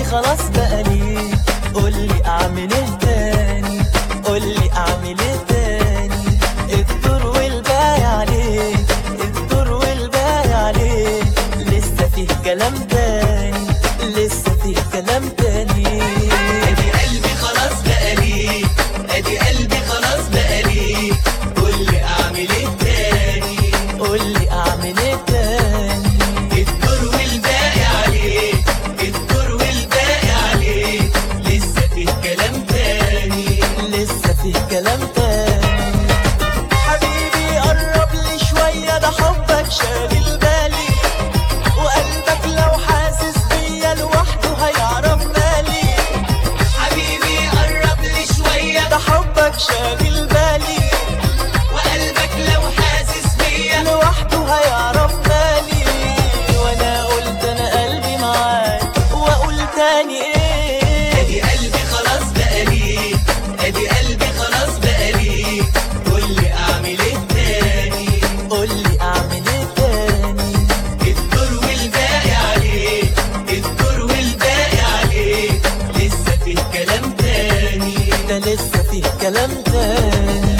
خلاص بقى ليك قولي اعمل ايه تاني قولي اعمل ايه تاني الدور والباقي عليك الدور والباقي عليك لسه فيه كلام تاني لسه فيه كلام تاني ادي قلبي خلاص بقى ليك ادي قلبي خلاص بقى ليك قول لي اعمل ايه تاني قولي اعمل ايه تاني الدور والباقي عليك الدور والباقي عليك لسه فيه كلام تاني لسه فيه كلام تاني حبيبي قرب لي شوية ده حبك شاغل بالي وقلبك لو حاسس بيا لوحده هيعرف مالي حبيبي قرب لي شوية ده حبك شاغل بالي وقلبك لو حاسس بيا لوحده هيعرف مالي وانا قلت انا قلبي معاك واقول تاني ايه ادي قلبي خلاص بقى ليك ادي قلبي خلاص بقى ليك قول لي اعمل ايه تاني قولي اعمل ايه تاني الدور والباقي عليك الدور والباقي عليك لسه فيه كلام تاني ده لسه فيه كلام تاني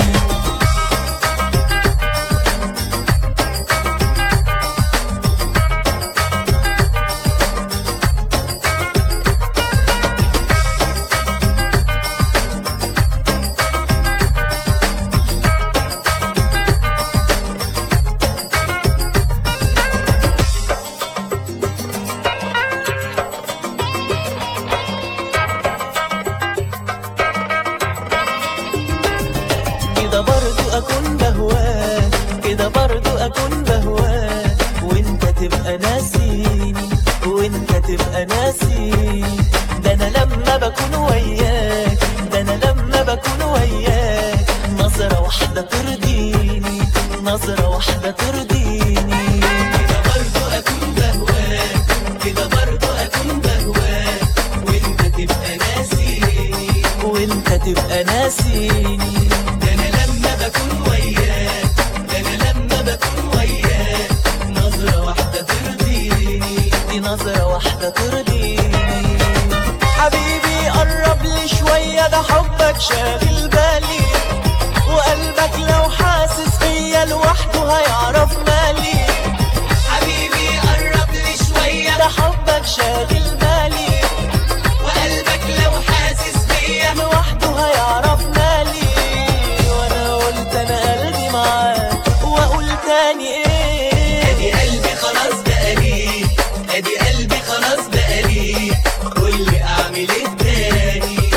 كده برضو اكون بهواك كده برضو اكون بهواك وانت تبقى ناسيني وانت تبقى ناسيني ده انا لما بكون وياك ده انا لما بكون وياك نظرة واحدة ترضيني نظرة واحدة ترضيني كده برضو اكون بهواك كده برضو اكون بهواك وانت تبقى ناسيني وانت تبقى ناسيني ده انا لما بكون وياك ده انا لما بكون وياك نظرة واحدة ترضيني دي نظرة واحدة ترضيني حبيبي قرب لي شوية ده حبك شاغل بالي وقلبك لو حاسس بيا لوحده هيعرف مالي حبيبي قرب لي شوية ده حبك شاغل بالي وقلبك لو حاسس بيا لوحده هيعرف مالي وانا قلت انا قلبي معاك واقول تاني ايه ادي قلبي خلاص بقى ليك ادي قلبي خلاص بقى ليك قول لي اعمل ايه تاني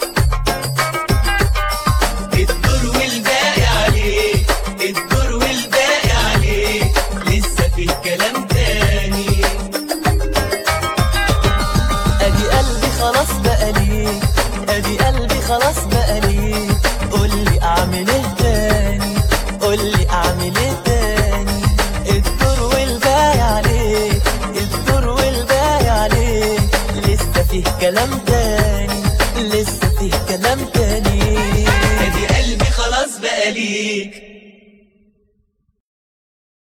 الدور والباقي عليك الدور والباقي عليك لسه فيه كلام تاني ادي قلبي خلاص بقى ليك ادي قلبي خلاص بقى ليك قولي اعمل ايه تاني قولي اعمل ايه تاني الدور والباقي عليك الدور والباقي عليك لسه فيه كلام تاني لسه فيه كلام تاني ادي قلبي خلاص بقى ليك